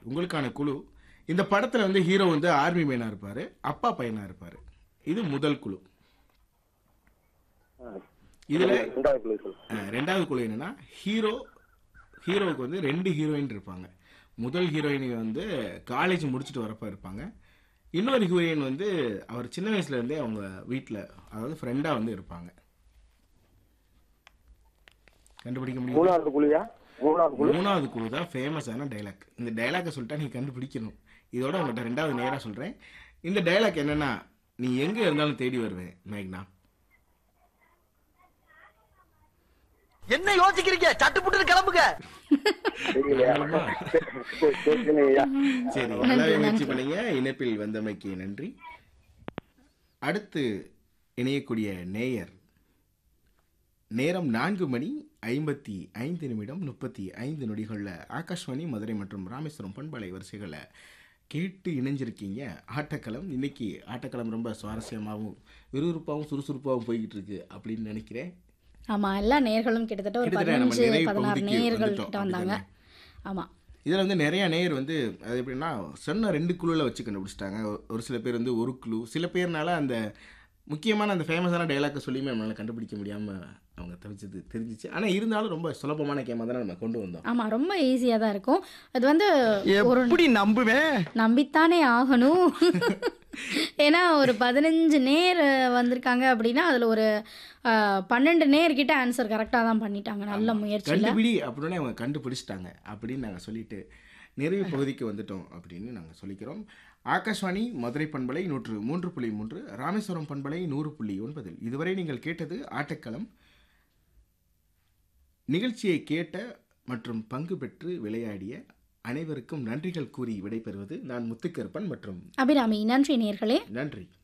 உங்களுக்கான குழு இந்த படத்தில் வந்து ஹீரோ வந்து ஆர்மி மேனாக இருப்பார் அப்பா பையனாக இருப்பார் இது முதல் குழு இதில் ரெண்டாவது குழு சொல்லு அஹ், ரெண்டாவது குழு என்னன்னா ஹீரோ ஹீரோவுக்கு வந்து ரெண்டு ஹீரோயின் இருப்பாங்க முதல் ஹீரோயின் வந்து காலேஜ் முடிச்சுட்டு வரப்ப இருப்பாங்க இன்னொரு ஹீரோயின் வந்து அவர் சின்ன வயசுல இருந்தே அவங்க வீட்டில் அதாவது ஃப்ரெண்டாக வந்து இருப்பாங்க கண்டுபிடிக்க முடியும் மூணாவது குழியா மூணாவது குழு மூணாவது குழு தான் ஃபேமஸான டைலாக் இந்த டைலாக்கை சொல்லிட்டா நீ கண்டுபிடிக்கணும் இதோட உங்கள்கிட்ட ரெண்டாவது நேராக சொல்கிறேன் இந்த டைலாக் என்னன்னா நீ எங்கே இருந்தாலும் தேடி வருவேன் மேக்னா என்ன யோசிக்கிறீங்க சட்டு புட்டு கிளம்புங்க தெரியலையா கேட்கலையா சரி நல்லாவே முயற்சி பண்ணீங்க இணைப்பில் வந்தமைக்கு நன்றி அடுத்து இணையக்கூடிய நேயர் நேரம் நான்கு மணி ஐம்பத்தி ஐந்து நிமிடம் முப்பத்தி ஐந்து நொடிகளில் ஆகாஷ்வாணி மதுரை மற்றும் ராமேஸ்வரம் பண்பலை வரிசைகளில் கேட்டு இணைஞ்சிருக்கீங்க ஆட்டக்களம் இன்னைக்கு ஆட்டக்களம் ரொம்ப சுவாரஸ்யமாகவும் விறுவிறுப்பாகவும் சுறுசுறுப்பாகவும் போய்கிட்டு இருக்கு அப்படின்னு நினைக்கிறேன் ஆமா எல்லா நேர்களும் கிட்டத்தட்ட ஒரு கிட்டத்தட்ட நம்ம பதினஞ்சு நிறைவு பதினாறு பகுதிக்கு நேர்கள் வந்துட்டோம், கிட்ட வந்தாங்க அப்படிதானே? ஆமா இதில் வந்து நிறைய நேயர் வந்து அது எப்படின்னா சொன்ன ரெண்டு குழுவில் வச்சு கண்டுபிடிச்சிட்டாங்க ஒரு- ஒரு சில பேர் வந்து ஒரு குழு சில பேர்னால அந்த முக்கியமான அந்த ஃபேமஸான டைலாக்கை சொல்லியுமே நம்மளால கண்டுபிடிக்க முடியாமல் அவங்க தவிச்சது தெரிஞ்சிச்சு ஆனால் இருந்தாலும் ரொம்ப சுலபமான கேமாக தானே நம்ம கொண்டு வந்தோம் ஆமா ரொம்ப ஈஸியா தான் இருக்கும் அது வந்து ஒரு எப்படி நம்புவேன் நம்பித்தானே ஆகணும் ஏன்னா ஒரு பதினஞ்சு நேர் வந்திருக்காங்க அப்படின்னா அதுல ஒரு அஹ், பன்னெண்டு நேர்கிட்ட ஆன்சர் கரெக்டாக தான் பண்ணிட்டாங்க நல்ல முயற்சியில கண்டுபிடி அப்படின்னு அவங்க கண்டுபிடிச்சிட்டாங்க அப்படின்னு நாங்கள் சொல்லிட்டு நிறைவு பகுதிக்கு வந்துட்டோம் அப்படின்னு நாங்கள் சொல்லிக்கிறோம் ஆகாஷ்வாணி மதுரை பண்பலை நூற்று மூன்று புள்ளி மூன்று ராமேஸ்வரம் பண்பலை நூறு புள்ளி ஒன்பதில் இதுவரை நீங்கள் கேட்டது ஆட்டக்களம் நிகழ்ச்சியை கேட்ட மற்றும் பங்கு பெற்று விளையாடிய அனைவருக்கும் நன்றிகள் கூறி விடைபெறுவது நான் முத்துக்கருப்பன் மற்றும் அபிராமி நன்றி நேர்களே நன்றி